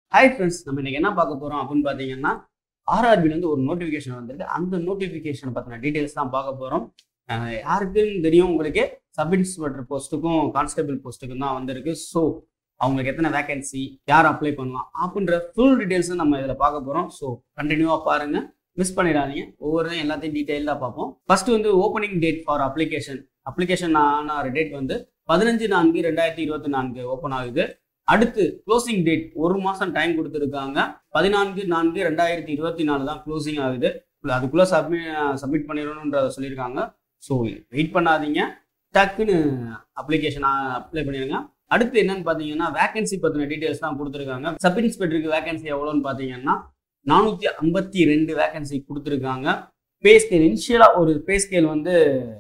hi friends நம்ம இன்னைக்கு என்ன பார்க்க போறோம் அப்படின்னு பார்த்தீங்கன்னா ஆர்ஆர்பில இருந்து ஒரு நோட்டிஃபிகேஷன் வந்திருக்கு அந்த நோட்டிஃபிகேஷன் பத்தின டீடைல்ஸ் தான் பார்க்க போறோம் அஹ் யாருக்குன்னு தெரியும் உங்களுக்கு சப் இன்ஸ்பெக்டர் போஸ்ட்டுக்கும் கான்ஸ்டபிள் போஸ்ட்டுக்கும் தான் வந்திருக்கு ஸோ அவங்களுக்கு எத்தனை வேகன்சி யார் அப்ளை பண்ணலாம் அப்படின்ற ஃபுல் டீடைல்ஸும் நம்ம இதில் பார்க்க போறோம் ஸோ கண்டினியூவாக பாருங்க மிஸ் பண்ணிடாதீங்க ஒவ்வொரு எல்லாத்தையும் டீட்டெயிலாக பார்ப்போம் ஃபர்ஸ்ட் வந்து opening date for application application ஆன டேட் வந்து பதினஞ்சு நான்கு ரெண்டாயிரத்தி இருபத்தி நான்கு ஓப்பன் ஆகுது அடுத்து க்ளோசிங் டேட் ஒரு மாசம் டைம் கொடுத்துருக்காங்க பதினான்கு நான்கு ரெண்டாயிரத்தி இருபத்தி நாலு தான் க்ளோசிங் ஆகுது அதுக்குள்ள சப்மிட் சப்மிட் பண்ணிடணுன்றத சொல்லியிருக்காங்க ஸோ வெயிட் பண்ணாதீங்க டக்குன்னு அப்ளிகேஷன் அப்ளை பண்ணிடுங்க அடுத்து என்னன்னு பார்த்தீங்கன்னா வேகன்சி பற்றின டீட்டெயில்ஸ் தான் கொடுத்துருக்காங்க சப் இன்ஸ்பெக்டருக்கு வேகன்சி எவ்வளோன்னு பார்த்தீங்கன்னா நானூற்றி ஐம்பத்தி ரெண்டு வேகன்சி கொடுத்துருக்காங்க பே ஸ்கேல் இனிஷியலாக ஒரு பே ஸ்கேல் வந்து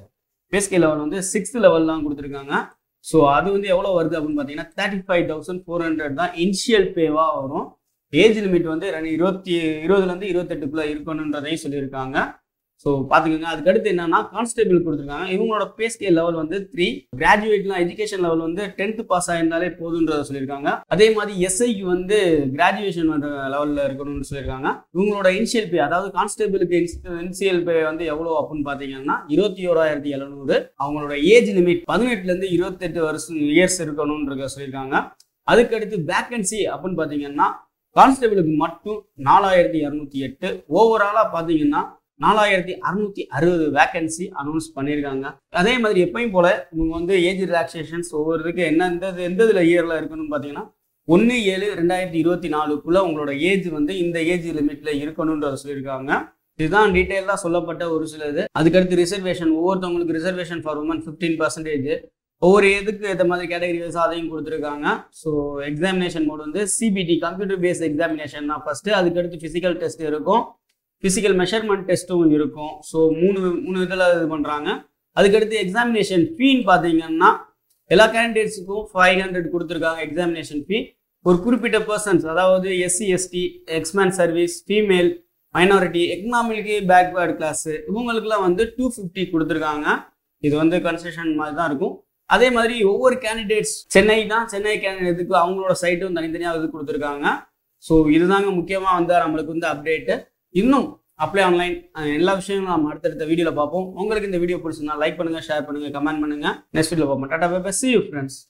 பே ஸ்கேல் லெவல் வந்து சிக்ஸ்த் லெவல் தான் கொடுத்துருக்காங்க ஸோ அது வந்து எவ்வளோ வருது அப்படின்னு பார்த்தீங்கன்னா thirty five thousand four hundred தான் இனிஷியல் பேவாக வரும் ஏஜ் லிமிட் வந்து ரெண்டு இருபத்தி இருபதுலேருந்து இருபத்தெட்டுக்குள்ளே இருக்கணுன்றதையும் சொல்லியிருக்காங்க ஸோ பார்த்துக்கோங்க அதுக்கடுத்து என்னன்னா கான்ஸ்டபிள் கொடுத்துருக்காங்க இவங்களோட பே ஸ்கேல் லெவல் வந்து த்ரீ கிராஜுவேட்லாம் எஜுகேஷன் லெவல் வந்து டென்த்து பாஸ் ஆயிருந்தாலே போதுன்றத சொல்லியிருக்காங்க அதே மாதிரி எஸ்ஐக்கு வந்து கிராஜுவேஷன் லெவலில் இருக்கணும்னு சொல்லியிருக்காங்க இவங்களோட இனிஷியல் பே அதாவது கான்ஸ்டபிளுக்கு இனிஷியல் பே வந்து எவ்வளோ அப்படின்னு பார்த்தீங்கன்னா இருபத்தி ஓராயிரத்தி எழுநூறு அவங்களோட ஏஜ் லிமிட் பதினெட்டுலேருந்து இருபத்தெட்டு வருஷம் இயர்ஸ் இருக்கணும்ன்றத சொல்லியிருக்காங்க அதுக்கடுத்து வேக்கன்சி அப்படின்னு பார்த்தீங்கன்னா கான்ஸ்டபிளுக்கு மட்டும் நாலாயிரத்தி இரநூத்தி எட்டு ஓவராலாக பார்த்தீங்கன்னா நாலாயிரத்தி அறுநூத்தி அறுபது வேகன்சி அனௌன்ஸ் பண்ணியிருக்காங்க அதே மாதிரி எப்பயும் போல இவங்க வந்து ஏஜ் ரிலாக்ஸேஷன்ஸ் ஒவ்வொருத்துக்கு என்ன எந்த எந்த இதில் இயரில் இருக்கணும்னு பார்த்தீங்கன்னா ஒன்று ஏழு ரெண்டாயிரத்தி இருபத்தி நாலுக்குள்ள உங்களோட ஏஜ் வந்து இந்த ஏஜ் லிமிட்ல இருக்கணுன்றத சொல்லியிருக்காங்க இதுதான் டீட்டெயிலாக சொல்லப்பட்ட ஒரு சிலது அதுக்கடுத்து ரிசர்வேஷன் ஒவ்வொருத்தவங்களுக்கு reservation for women fifteen percentage ஒவ்வொரு இதுக்கு ஏற்ற மாதிரி கேட்டகரி வைஸ் அதையும் கொடுத்துருக்காங்க ஸோ எக்ஸாமினேஷன் மோட் வந்து சிபிடி கம்ப்யூட்டர் பேஸ்ட் எக்ஸாமினேஷன் தான் ஃபர்ஸ்ட் அதுக்கடுத்து ஃபிசிக்கல் டெஸ்ட் இருக்கும் ஃபிசிக்கல் மெஷர்மெண்ட் டெஸ்ட்டும் இருக்கும் ஸோ மூணு மூணு இதில் இது பண்ணுறாங்க அதுக்கடுத்து எக்ஸாமினேஷன் ஃபீன்னு பார்த்தீங்கன்னா எல்லா கேண்டிடேட்ஸுக்கும் ஃபைவ் ஹண்ட்ரட் கொடுத்துருக்காங்க எக்ஸாமினேஷன் ஃபீ ஒரு குறிப்பிட்ட பர்சன்ஸ் அதாவது SC ST ex man service female minority economic backward class இவங்களுக்குலாம் வந்து டூ ஃபிஃப்டி கொடுத்துருக்காங்க இது வந்து கன்செஷன் மாதிரி தான் இருக்கும் அதே மாதிரி ஒவ்வொரு கேண்டிடேட்ஸ் சென்னை தான் சென்னை கேண்டிடேட்டுக்கு அவங்களோட சைட்டும் தனித்தனியாக இது கொடுத்துருக்காங்க ஸோ இதுதாங்க முக்கியமாக வந்து நம்மளுக்கு வந்து அப்டேட்டு இன்னும் அப்ளை ஆன்லைன் எல்லா விஷயங்களும் நம்ம அடுத்தடுத்த வீடியோவில் பார்ப்போம் உங்களுக்கு இந்த வீடியோ பிடிச்சிருந்தா லைக் பண்ணுங்க ஷேர் பண்ணுங்க கமெண்ட் பண்ணுங்க நெக்ஸ்ட் வீடியோ பார்ப்போம் tata bye see you friends